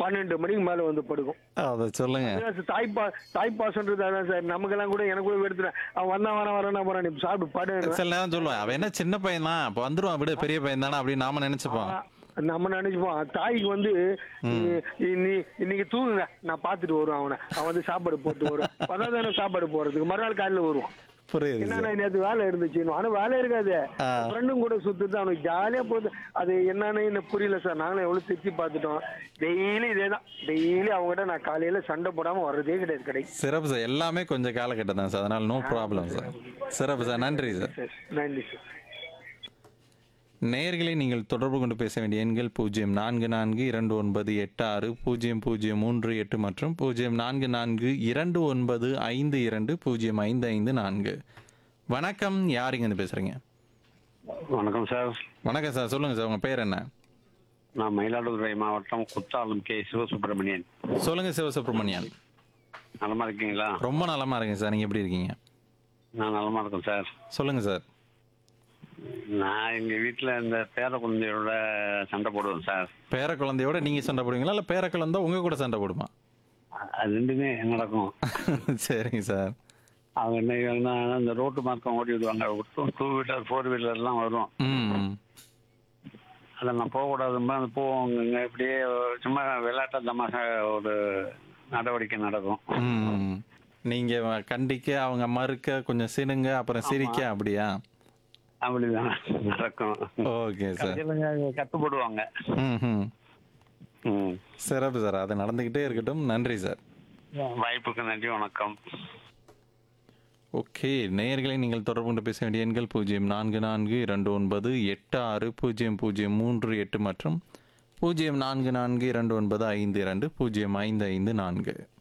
பன்னெண்டு மணிக்கு மேல வந்து படுக்கும் அதை சொல்லுங்க அதான் சார், தாய்ப்பா தாய்ப்பாசன்றது அதான் சார் நமக்கெல்லாம் கூட எனக்கு கூட எடுத்துறேன் அவன் வந்தா வர வரேன் போறான் நீ சாப்பிட்டு பாடு சில நேரம் சொல்லுவேன் அவன் என்ன சின்ன பையன் தான் இப்போ வந்துருவான் விட பெரிய பையன் தானே அப்படின்னு நாம நினைச்சுப்போம் நம்ம நினைச்சுப்போம் தாய்க்கு வந்து நீ- நீ இன்னைக்கு தூங்குங்க நான் பாத்துட்டு வருவேன் அவனை அவன் வந்து சாப்பாடு போட்டு வருவான் பதாதான சாப்பாடு போறதுக்கு மறுநாள் காலையில வருவான் புரியுது என்ன நேற்று வேலை இருந்துச்சு ஆனா வேலை இருக்காது ஆ. ஃப்ரெண்டும் கூட சுத்துது அவனுக்கு ஜாலியா போகுது அது என்னன்னு எனக்கு புரியல சார் நாங்களும் எவ்வளவு திருச்சி பார்த்துட்டோம் டெய்லி இதேதான் டெய்லி அவங்ககிட்ட நான் காலையில சண்டை போடாம வர்றதே கிடையாது கடைக்கு சிறப்பு சார் எல்லாமே கொஞ்சம் காலகட்டம் தான் சார் அதனால நோ ப்ராப்ளம் சார் சிறப்பு சார் நன்றி சார் சார் நன்றி சார் நேயர்களை நீங்கள் தொடர்பு கொண்டு பேச வேண்டிய எண்கள் பூஜ்ஜியம் நான்கு நான்கு இரண்டு ஒன்பது எட்டு ஆறு பூஜ்ஜியம் பூஜ்ஜியம் மூன்று எட்டு மற்றும் பூஜ்ஜியம் நான்கு நான்கு இரண்டு ஒன்பது ஐந்து இரண்டு பூஜ்ஜியம் ஐந்து ஐந்து நான்கு வணக்கம் யார் இங்கேருந்து பேசுகிறீங்க வணக்கம் சார் வணக்கம் சார் சொல்லுங்கள் சார் உங்கள் பேர் என்ன நான் மயிலாடுதுறை மாவட்டம் குத்தாலம் கே சிவசுப்பிரமணியன் சொல்லுங்கள் சிவசுப்ரமணியன் நலமா இருக்கீங்களா ரொம்ப நலமா இருக்கேன் சார் நீங்கள் எப்படி இருக்கீங்க நான் நலமா இருக்கேன் சார் சொல்லுங்கள் சார் நான் எங்க வீட்டுல இந்த பேர குழந்தையோட சண்டை போடுவேன் சார் பேர குழந்தையோட நீங்கள் சண்டை போடுவீங்களா இல்லை பேர குழந்தை உங்கள் கூட சண்டை போடுமா அ- அது ரெண்டுமே நடக்கும் சரிங்க சார் அவங்க என்ன செய்வாங்கன்னா, இந்த ரோட்டு மார்க்கம் ஓடி விடுவாங்க டூ வீலர் ஃபோர் வீலர்லாம் வரும் ம் அதில் நான் போகக்கூடாதுமா அந்த போவாங்க இப்படியே சும்மா விளையாட்டா தமாஷா ஒரு நடவடிக்கை நடக்கும் ம் நீங்கள் கண்டிக்க அவங்க மறுக்க கொஞ்சம் சினுங்க அப்புறம் சிரிக்க அப்படியா அப்படிதான் நடக்கும் ஓகே சார் கடைசியில் கட்டுப்படுவாங்க ம் ம் ம் சிறப்பு சார் அது நடந்துக்கிட்டே இருக்கட்டும் நன்றி சார் வாய்ப்புக்கு நன்றி வணக்கம் ஓகே நேயர்களை நீங்கள் தொடர்பு கொண்டு பேச வேண்டிய எண்கள் பூஜ்ஜியம் நான்கு நான்கு இரண்டு ஒன்பது எட்டு ஆறு பூஜ்ஜியம் பூஜ்ஜியம் மூன்று எட்டு மற்றும் பூஜ்ஜியம் நான்கு நான்கு இரண்டு ஒன்பது ஐந்து இரண்டு பூஜ்ஜியம் ஐந்து ஐந்து நான்கு